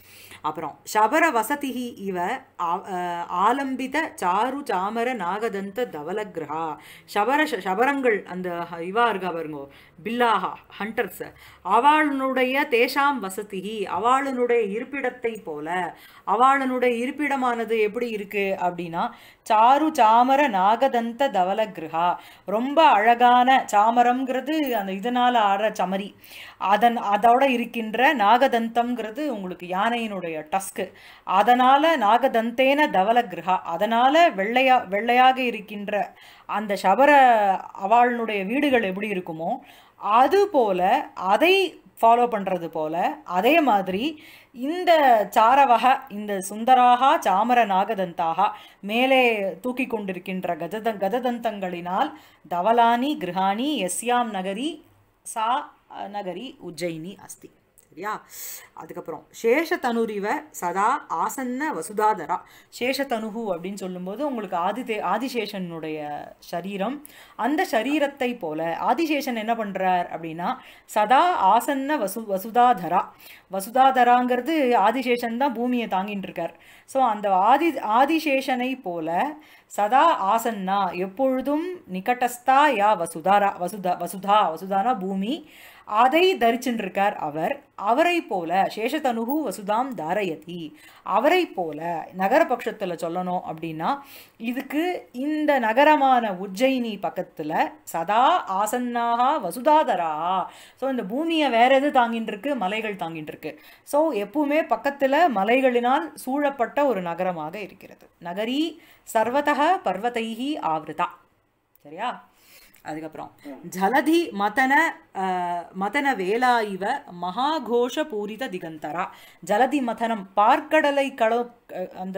அப்புறம் சபர வசதிஹி இவ ஆ- அஹ், ஆலம்பித சாரு சாமர நாகதந்த தவலகிரகா சபர ச- சபரங்கள் அந்த ஹ- இவா இருக்கா பாருங்க பில்லாஹா ஹண்டர்ஸ் அவளுடைய தேஷாம் வசதிஹி அவளுடைய இருப்பிடத்தை போல அவளுடைய இருப்பிடமானது எப்படி இருக்கு அப்படின்னா சாரு சாமர நாகதந்த தவலகிரகா ரொம்ப அழகான சாமரம்ங்கிறது அந்த இதனால ஆடுற சமரி அதன் அதோட இருக்கின்ற நாகதந்தம்ங்கிறது உங்களுக்கு யானையினுடைய டஸ்க்கு அதனால நாகதந்தேன தவலகிரகா அதனால வெள்ளையா வெள்ளையாக இருக்கின்ற அந்த சபர அவளுடைய வீடுகள் எப்படி இருக்குமோ அது போல அதை ஃபாலோ பண்ணுறது போல அதே மாதிரி இந்த சாரவக இந்த சுந்தராக சாமர நாகதந்தாக மேலே தூக்கி கொண்டிருக்கின்ற கஜத கததந்தங்களினால் தவலானி கிரகாணி எஸ்யாம் நகரி சா அஹ், நகரி உஜ்ஜயினி அஸ்தி சரியா அதுக்கப்புறம் சேஷதனுரிவ சதா ஆசன்ன வசுதாதரா சேஷதனுகு அப்படின்னு சொல்லும்போது உங்களுக்கு ஆதிதே ஆதிசேஷனுடைய சரீரம் அந்த சரீரத்தை போல ஆதிசேஷன் என்ன பண்றார் அப்படின்னா சதா ஆசன்ன வசு வசுதாதரா வசுதாதராங்கிறது ஆதிசேஷன் தான் பூமியை தாங்கிட்டு இருக்கார் ஸோ அந்த ஆதி ஆதிசேஷனை போல சதா ஆசன்னா எப்பொழுதும் நிகட்டஸ்தா யா வசுதாரா வசுதா வசுதா வசுதானா பூமி அதை தரிச்சுட்டு இருக்கார் அவர் அவரை போல சேஷதனுகு வசுதாம் தாரயதி அவரை போல நகர பட்சத்தில் சொல்லணும் அப்படின்னா இதுக்கு இந்த நகரமான உஜ்ஜயினி பக்கத்தில் சதா ஆசன்னாக வசுதாதரா ஸோ இந்த பூமியை வேற எது தாங்கிட்டு இருக்கு மலைகள் தாங்கிட்டு இருக்கு ஸோ எப்பவுமே பக்கத்தில் மலைகளினால் சூழப்பட்ட ஒரு நகரமாக இருக்கிறது நகரி சர்வதக பர்வதைஹி ஆவிருதா சரியா அதுக்கப்புறம் ஜலதி மதன அஹ், மதன வேலா இவ மகாகோஷ பூரித திகந்தரா ஜலதி மதனம் பார்க்கடலை கள அஹ், அந்த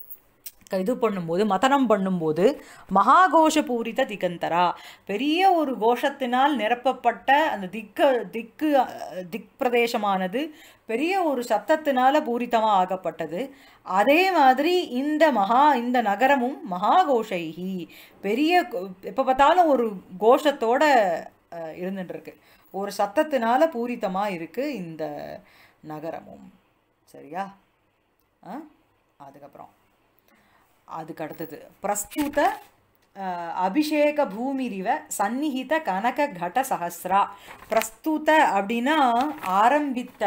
க- இது பண்ணும்போது மதனம் பண்ணும்போது மகாகோஷ பூரித திகந்தரா பெரிய ஒரு கோஷத்தினால் நிரப்பப்பட்ட அந்த திக்க திக்கு அஹ், திக் பிரதேசமானது பெரிய ஒரு சத்தத்தினால பூரிதமா ஆகப்பட்டது அதே மாதிரி இந்த மகா இந்த நகரமும் மகாகோஷைஹி பெரிய கோ- எப்ப பார்த்தாலும் ஒரு கோஷத்தோட அஹ், இருந்துட்டு இருக்கு ஒரு சத்தத்தினால பூரிதமா இருக்கு இந்த நகரமும் சரியா ஆ அதுக்கப்புறம் அதுக்கு அடுத்தது பிரஸ்துத அஹ், அபிஷேக பூமிரிவ சந்நிஹித கனக கட சஹஸ்ரா பிரஸ்துத அப்படின்னா ஆரம்பித்த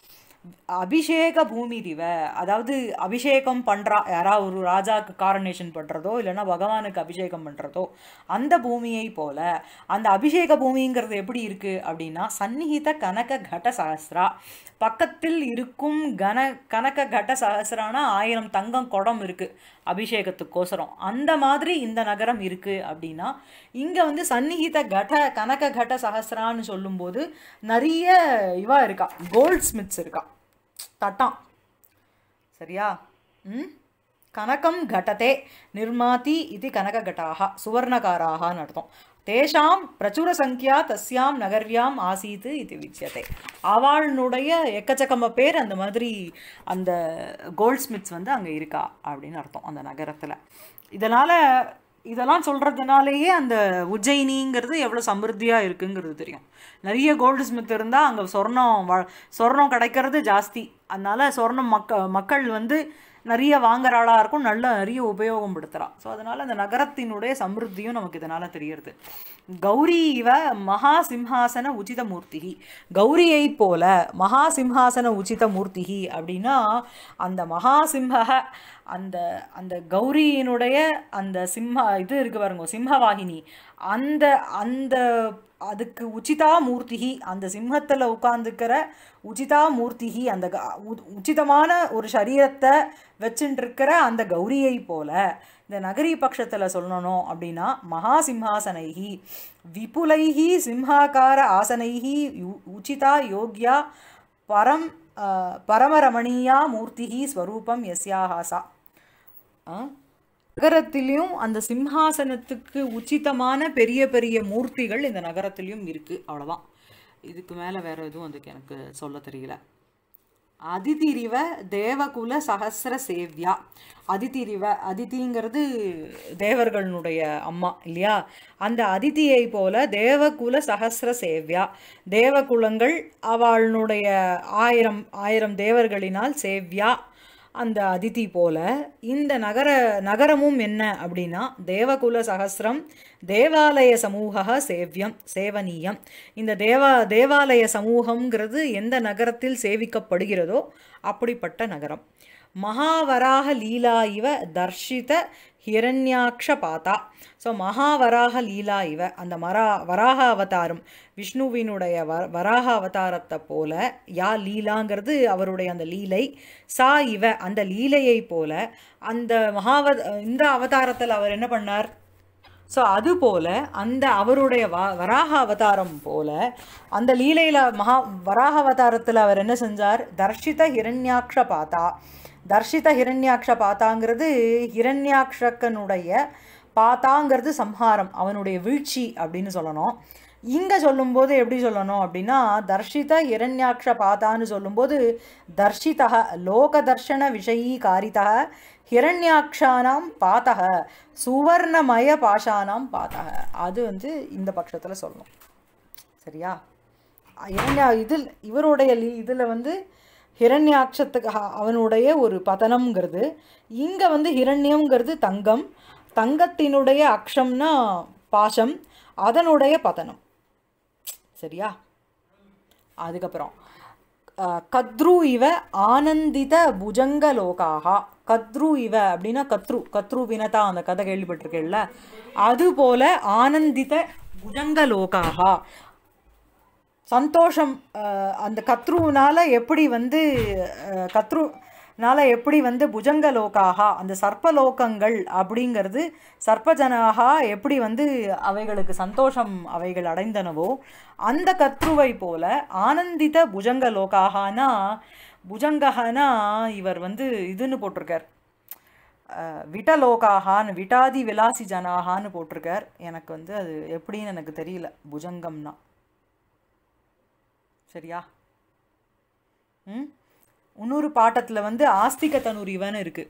அபிஷேக பூமிரிவ அதாவது அபிஷேகம் பண்றா யாராவது ஒரு ராஜாக்கு காரனேஷன் பண்றதோ இல்லைன்னா பகவானுக்கு அபிஷேகம் பண்றதோ அந்த பூமியை போல அந்த அபிஷேக பூமிங்கிறது எப்படி இருக்கு அப்படின்னா சந்நிஹித கனக கட சஹஸ்ரா பக்கத்தில் இருக்கும் கன கனக கட சஹஸ்ரானா ஆயிரம் தங்கம் குடம் இருக்கு அபிஷேகத்துக்கோசரம் அந்த மாதிரி இந்த நகரம் இருக்கு அப்படின்னா இங்க வந்து சந்நிஹித கட கனக கட சஹஸ்ரான்னு சொல்லும்போது நிறைய இவா இருக்கா கோல்ட் ஸ்மித்ஸ் இருக்கா தட்டான் சரியா ம் கனகம் घटते நிர்மாதி இது கனககட்டாக சுவர்ணகாராகன்னு அர்த்தம் தேஷாம் பிரச்சுர சங்கியா தஸ்யாம் நகர்யாம் ஆசீத்து இது விச்சியத்தை அவளுடைய எக்கச்சக்கம பேர் அந்த மாதிரி அந்த கோல்ட் ஸ்மித்ஸ் வந்து அங்கே இருக்கா அப்படின்னு அர்த்தம் அந்த நகரத்தில் இதனால் இதெல்லாம் சொல்கிறதுனாலேயே அந்த உஜ்ஜயினிங்கிறது எவ்வளோ சமிருத்தியாக இருக்குங்கிறது தெரியும் நிறைய கோல்டு ஸ்மித் இருந்தால் அங்கே சொர்ணம் வ சொர்ணம் கிடைக்கிறது ஜாஸ்தி அதனால சொர்ணம் மக்க மக்கள் வந்து நிறைய வாங்குறாளா இருக்கும் நல்ல நிறைய உபயோகம் படுத்துகிறான் ஸோ அதனால் அந்த நகரத்தினுடைய சமிருத்தியும் நமக்கு இதனால் தெரியறது கௌரி இவ மகா சிம்ஹாசன உச்சித மூர்த்திகி கௌரியை போல மகா சிம்ஹாசன உச்சித மூர்த்திகி அப்படின்னா அந்த மகா சிம்ஹ அந்த அந்த கௌரியினுடைய அந்த சிம்ஹ இது இருக்கு பாருங்க சிம்ஹவாகினி அந்த அந்த அதுக்கு உச்சிதா மூர்த்திகி அந்த சிம்ஹத்தில் உட்காந்துக்கிற உச்சிதா மூர்த்திகி அந்த க- உ- உச்சிதமான ஒரு சரீரத்தை வச்சுட்டு இருக்கிற அந்த கௌரியை போல இந்த நகரி பட்சத்தில் சொல்லணும் அப்படின்னா மகா சிம்ஹாசனைகி விபுலைகி சிம்ஹாகார ஆசனைகி யு- உச்சிதா யோக்யா பரம் அஹ், பரமரமணீயா மூர்த்திகி ஸ்வரூபம் யஸ்யாஹாசா ஆ? நகரத்திலையும் அந்த சிம்ஹாசனத்துக்கு உச்சிதமான பெரிய பெரிய மூர்த்திகள் இந்த நகரத்திலையும் இருக்கு அவ்வளவுதான் இதுக்கு மேலே வேற எதுவும் அதுக்கு எனக்கு சொல்ல தெரியல அதிதிரிவ தேவகுல சகசிர சேவ்யா அதிதிரிவ அதிதிங்கிறது தேவர்களுடைய அம்மா இல்லையா அந்த அதிதியை போல தேவகுல சகசிர சேவ்யா தேவகுலங்கள் அவளுடைய ஆயிரம் ஆயிரம் தேவர்களினால் சேவ்யா அந்த அதிதி போல இந்த நகர நகரமும் என்ன அப்படின்னா தேவகுல சகசிரம் தேவாலய சமூக சேவியம் சேவனீயம் இந்த தேவா தேவாலய சமூகம்ங்கிறது எந்த நகரத்தில் சேவிக்கப்படுகிறதோ அப்படிப்பட்ட நகரம் மகாவராக லீலா இவ தர்ஷித ஹிரண்யாக்ஷ பாதா ஸோ மகாவராக லீலா இவ அந்த மரா வராக அவதாரம் விஷ்ணுவினுடைய வ வராக அவதாரத்தை போல யா லீலாங்கிறது அவருடைய அந்த லீலை சா இவ அந்த லீலையை போல அந்த மகாவ இந்த அவதாரத்தில் அவர் என்ன பண்ணார் ஸோ அதுபோல அந்த அவருடைய வ வராக அவதாரம் போல அந்த லீலையில் மகா வராக அவதாரத்தில் அவர் என்ன செஞ்சார் தர்ஷித ஹிரண்யாக்ஷ பாத்தா தர்ஷித ஹிரண்யாக்ஷ பாத்தாங்கிறது ஹிரண்யாக்ஷக்கனுடைய பாத்தாங்கிறது சம்ஹாரம் அவனுடைய வீழ்ச்சி அப்படின்னு சொல்லணும் இங்கே சொல்லும்போது எப்படி சொல்லணும் அப்படின்னா தர்ஷித இரண்யாக்ஷ பாதான்னு சொல்லும்போது தர்ஷிதः லோகதர்ஷன விஷயீ காரிதः ஹிரண்யாக்ஷானாம் பாத்தக சுவர்ணமய பாஷானாம் பாத்தக அது வந்து இந்த பட்சத்தில் சொல்லணும் சரியா இரண்யா இதில் இவருடைய லீ இதில் வந்து ஹிரண்யாட்சத்துக்கு அ- அவனுடைய ஒரு பதனம்ங்கிறது இங்கே வந்து ஹிரண்யம்ங்கிறது தங்கம் தங்கத்தினுடைய அக்ஷம்னா பாசம் அதனுடைய பதனம் சரியா அதுக்கப்புறம் அஹ், கத்ரு இவ ஆனந்தித புஜங்க லோகாகா கத்ரு இவ அப்படின்னா கத்ரு கத்ரு வினதா அந்த கதை கேள்விப்பட்டிருக்கேன்ல அதுபோல ஆனந்தித புஜங்க லோகாகா சந்தோஷம் அஹ், அந்த கத்ருனால எப்படி வந்து அஹ், கத்ருனால எப்படி வந்து புஜங்க லோகாகா அந்த சர்ப்பலோகங்கள் அப்படிங்கிறது சர்ப்பஜனாகா எப்படி வந்து அவைகளுக்கு சந்தோஷம் அவைகள் அடைந்தனவோ அந்த கத்ருவை போல ஆனந்தித புஜங்க லோகாகானா புஜங்கஹனா இவர் வந்து இதுன்னு போட்டிருக்கார் அஹ், விட்டலோகாகான்னு விட்டாதி விலாசி ஜனாகான்னு போட்டிருக்கார் எனக்கு வந்து அது எப்படின்னு எனக்கு தெரியல புஜங்கம்னா சரியா ம் இன்னொரு பாட்டத்தில் வந்து ஆஸ்திக தனுரிவன் இருக்கு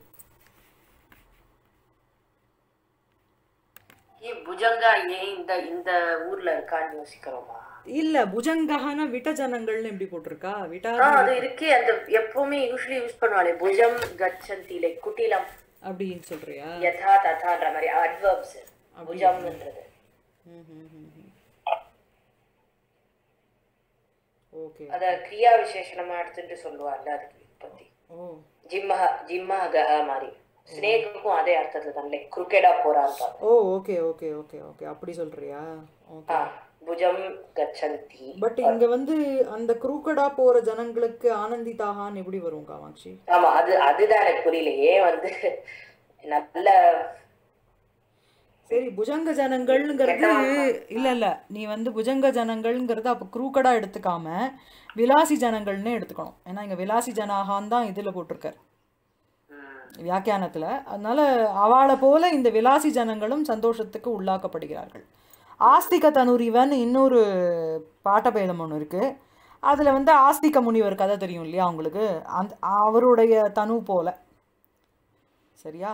ஏன் புஜங்கா ஏன் இந்த இந்த ஊர்ல இருக்கான்னு யோசிக்கிறோமா இல்ல புஜங்கஹன விட்டஜனங்கள்னு எப்படி போட்டிருக்கா ஆ விட்டாதி அது இருக்கே அந்த எப்பவுமே யூஸ்வலி யூஸ் பண்ணுவாளே புஜம் கச்சந்தி லைக் குட்டிலம் அப்படின்னு சொல்றியா யதா ததான்ற மாதிரி அட்வர்ப்ஸ் புஜம்ன்றது ஓகே அத கிரியா விசேஷணமா எடுத்துட்டு சொல்லுவாள்ல அதுக்கு பத்தி ஓ ஜிம்மஹ ஜிம்மஹகஹ மாதிரி ஸ்னேக்குக்கும் அதே அர்த்தத்துல தான் லைக் குறுக்கேடா போறான்னு oh okay okay okay okay அப்படி சொல்றியா ஓகே ஆ புஜம் கச்சந்தி பட் இங்க வந்து அந்த குரூக்கடா போற ஜனங்களுக்கு ஆனந்திதாகான்னு எப்படி வரும் காமாட்சி ஆமா அது அதுதான் எனக்கு புரியல ஏன் வந்து நல்ல சரி புஜங்க ஜனங்கள்ங்கிறது இல்ல இல்ல நீ வந்து புஜங்க ஜனங்கள்ங்கிறது அப்ப குரூக்கடா எடுத்துக்காம விலாசி ஜனங்கள்னு எடுத்துக்கணும் ஏன்னா இங்க விலாசி ஜனாகான் தான் இதுல போட்டிருக்கார் வியாக்கியானத்துல அதனால அவளை போல இந்த விலாசி ஜனங்களும் சந்தோஷத்துக்கு உள்ளாக்கப்படுகிறார்கள் ஆஸ்திக தனுரிவன் இன்னொரு பாட்டபேதம் ஒன்று இருக்கு அதுல வந்து ஆஸ்திக முனிவர் கதை தெரியும் இல்லையா உங்களுக்கு அந்த அவருடைய தனு போல சரியா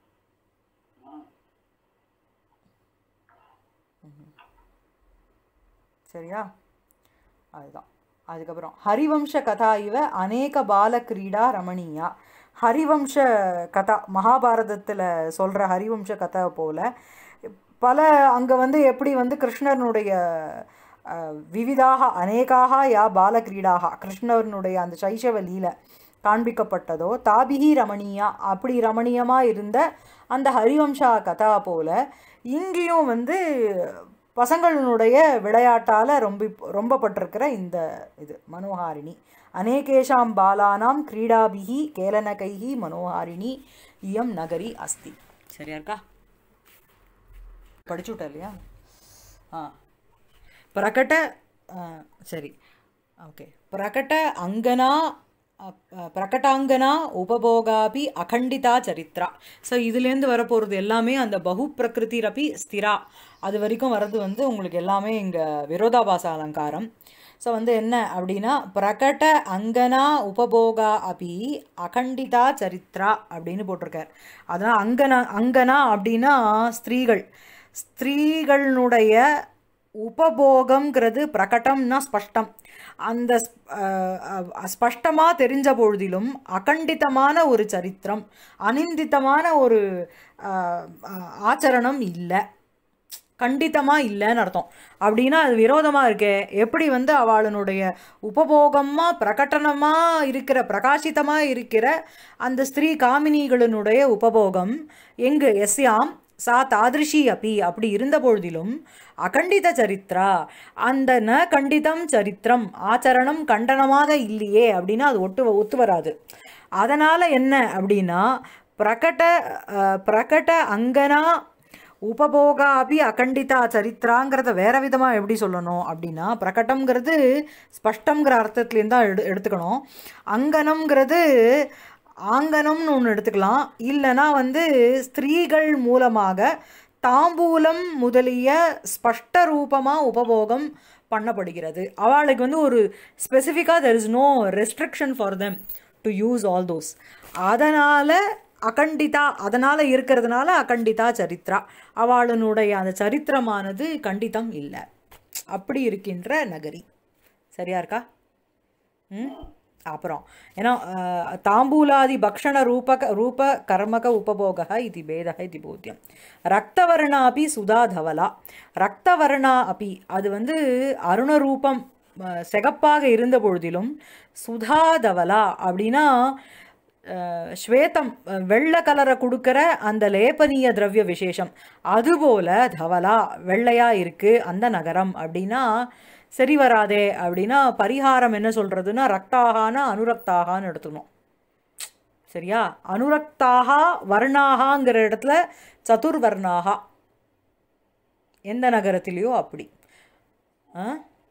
சரியா அதுதான் அதுக்கப்புறம் ஹரிவம்ச கதா இவ அநேக பால கிரீடா ரமணீயா ஹரிவம்ச கதா மகாபாரதத்தில் சொல்கிற ஹரிவம்ச கதா போல பல அங்கே வந்து எப்படி வந்து கிருஷ்ணனுடைய அஹ், விவிதாக அநேகாக யா பால கிரீடாக கிருஷ்ணனுடைய அந்த சைஷவ லீலை காண்பிக்கப்பட்டதோ தாபிகி ரமணீயா அப்படி ரமணீயமாக இருந்த அந்த ஹரிவம்சா கதா போல இங்கேயும் வந்து பசங்களுடைய விளையாட்டால் ரொம்ப ரொம்பப்பட்டிருக்கிற இந்த இது மனோஹாரிணி அநேகேஷாம் பாலானாம் கிரீடாபிகி கேலனகைஹி மனோஹாரிணி இயம் நகரி அஸ்தி சரியா இருக்கா படிச்சுட்ட இல்லையா ஆ பிரகட ஆ, சரி ஓகே பிரகட அங்கனா அ, அ, பிரகடாங்கனா உபபோகாபி அகண்டிதா சரித்ரா ஸோ இதுலேருந்து வரப்போகிறது எல்லாமே அந்த பகு பிரகிருதிரபி ஸ்திரா அது வரைக்கும் வர்றது வந்து உங்களுக்கு எல்லாமே இங்கே விரோதாபாச அலங்காரம் ஸோ வந்து என்ன அப்படின்னா பிரகட அங்கனா உபபோகா அபி அகண்டிதா சரித்ரா அப்படின்னு போட்டிருக்கார் அதனால் அங்கனா அங்கனா அப்படின்னா ஸ்திரீகள் ஸ்திரீகளுடைய உபபோகம்ங்கிறது பிரகட்டம்னா ஸ்பஷ்டம் அந்த ஸ்பஷ்டமாக தெரிஞ்ச பொழுதிலும் அகண்டிதமான ஒரு சரித்திரம் அனிந்தித்தமான ஒரு அஹ், அஹ், ஆச்சரணம் இல்லை கண்டித்தமாக இல்லைன்னு அர்த்தம் அப்படின்னா அது விரோதமாக இருக்கே எப்படி வந்து அவளுடைய உபபோகமாக பிரகட்டனமாக இருக்கிற பிரகாசித்தமாக இருக்கிற அந்த ஸ்திரீ காமினிகளினுடைய உபபோகம் எங்கு எஸ்யாம் சா தாதிருஷி அப்பி அப்படி இருந்த பொழுதிலும் அகண்டித சரித்ரா அந்த ந கண்டிதம் சரித்திரம் ஆச்சரணம் கண்டனமாக இல்லையே அப்படின்னா அது ஒட்டு ஒத்து வராது அதனால் என்ன அப்படின்னா பிரகட அஹ், பிரகட அங்கனா உபபோகா அபி அகண்டிதா சரித்திராங்கிறத வேற விதமாக எப்படி சொல்லணும் அப்படின்னா பிரகட்டம்ங்கிறது ஸ்பஷ்டங்கிற அர்த்தத்துலேருந்து தான் எடு எடுத்துக்கணும் அங்கனம்ங்கிறது ஆங்கனம்னு ஒன்று எடுத்துக்கலாம் இல்லைன்னா வந்து ஸ்திரீகள் மூலமாக தாம்பூலம் முதலிய ஸ்பஷ்ட ரூபமாக உபபோகம் பண்ணப்படுகிறது அவளுக்கு வந்து ஒரு ஸ்பெசிஃபிக்காக there is no restriction for them to use all those அதனால் அகண்டிதா அதனால் இருக்கிறதுனால அகண்டிதா சரித்ரா அவளுடைய அந்த சரித்திரமானது கண்டிதம் இல்லை அப்படி இருக்கின்ற நகரி சரியா இருக்கா ம் அப்புறம் ஏன்னா அஹ், தாம்பூலாதி பக்ஷண ரூபக ரூப கர்மக உபபோக இது பேதக இது போத்தியம் ரக்தவர்ணா அப்பி சுதா தவலா ரக்தவர்ணா அப்பி அது வந்து அருணரூபம் அஹ், சிகப்பாக இருந்த பொழுதிலும் சுதா தவலா அப்படின்னா அஹ், ஸ்வேதம் அஹ், வெள்ளை கலரை கொடுக்குற அந்த லேபனீய திரவிய விசேஷம் அதுபோல தவலா வெள்ளையா இருக்கு அந்த நகரம் அப்படின்னா சரி வராதே அப்படின்னா பரிகாரம் என்ன சொல்றதுன்னா ரக்தாகான அனுரக்தாகான்னு எடுத்துக்கணும் சரியா அனுரக்தாக வர்ணாகாங்கிற இடத்துல சதுர்வர்ணாகா எந்த நகரத்திலேயோ அப்படி ஆ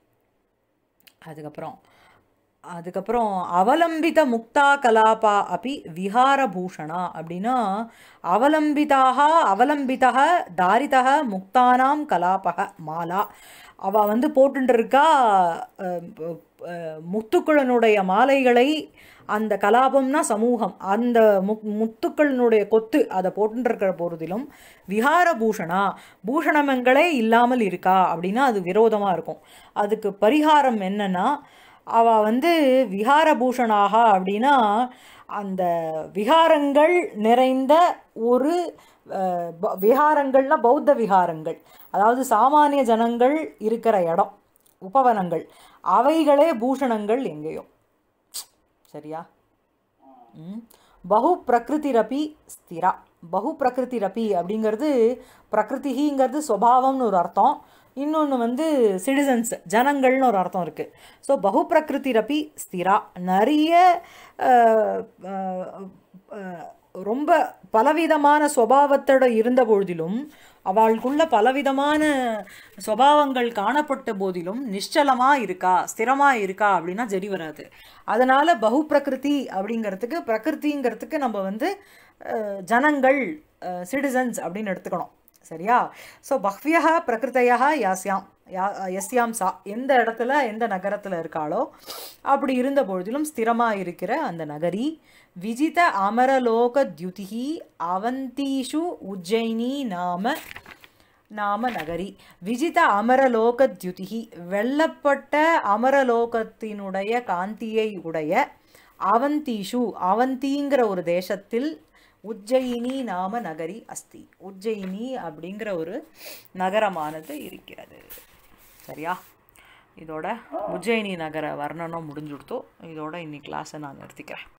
அதுக்கப்புறம் அதுக்கப்புறம் அவலம்பித முக்தா கலாபா அப்பி விஹாரபூஷணா அப்படின்னா அவலம்பிதாக அவலம்பிதக தாரிதக முக்தானாம் கலாபக மாலா அவ வந்து போட்டுட்டு இருக்கா அஹ், அஹ், முத்துக்குழனுடைய மாலைகளை அந்த கலாபம்னா சமூகம் அந்த முக் முத்துக்களினுடைய கொத்து அதை போட்டுட்டு இருக்கிற போதிலும் விஹார பூஷணா பூஷணமங்களே இல்லாமல் இருக்கா அப்படின்னா அது விரோதமாக இருக்கும் அதுக்கு பரிகாரம் என்னன்னா அவ வந்து விஹார பூஷணாக அப்படின்னா அந்த விகாரங்கள் நிறைந்த ஒரு அஹ், ப- விகாரங்கள்னா பௌத்த விகாரங்கள் அதாவது சாமானிய ஜனங்கள் இருக்கிற இடம் உபவனங்கள் அவைகளே பூஷணங்கள் எங்கேயோ சரியா ம். பகு பிரகிருதிரப்பி ஸ்திரா பகு பிரகிருதிரப்பி அப்படிங்கிறது பிரகிருதிங்கிறது சுவாவம்னு ஒரு அர்த்தம் இன்னொன்று வந்து சிட்டிசன்ஸ் ஜனங்கள்னு ஒரு அர்த்தம் இருக்குது ஸோ பகு பிரகிருதிரப்பி ஸ்திரா நிறைய அஹ், அஹ், அஹ், ரொம்ப பலவிதமான சுவாவத்தோட இருந்த பொழுதிலும் அவளுக்குள்ள பலவிதமான சுபாவங்கள் காணப்பட்ட போதிலும் நிശ്ചலமா இருக்கா ஸ்திரமா இருக்கா அப்படின்னா சரி வராது அதனால பகு பிரகிருதி அப்படிங்கிறதுக்கு பிரகிருதிங்கிறதுக்கு நம்ம வந்து அஹ், ஜனங்கள் சிட்டிசன்ஸ் அப்படின்னு எடுத்துக்கணும் சரியா ஸோ பஹ்வியா பிரகிருத்தையா யாஸ்யாம் யா எஸ்யாம் சா எந்த இடத்துல எந்த நகரத்தில் இருக்காளோ அப்படி இருந்த பொழுதிலும் ஸ்திரமாக இருக்கிற அந்த நகரி விஜித அமரலோக தியுதிஹி அவந்தீஷு உஜ்ஜயினி நாம நாம நகரி விஜித அமரலோக தியுதிஹி வெல்லப்பட்ட அமரலோகத்தினுடைய காந்தியை உடைய அவந்தீஷு அவந்திங்கிற ஒரு தேசத்தில் உஜ்ஜயினி நாம நகரி அஸ்தி உஜ்ஜயினி அப்படிங்கிற ஒரு நகரமானது இருக்கிறது சரியா இதோட உஜ்ஜயினி நகர வர்ணனம் முடிஞ்சுடுத்தோ இதோட இன்னைக்கு கிளாஸை நான் நிறுத்திக்கிறேன்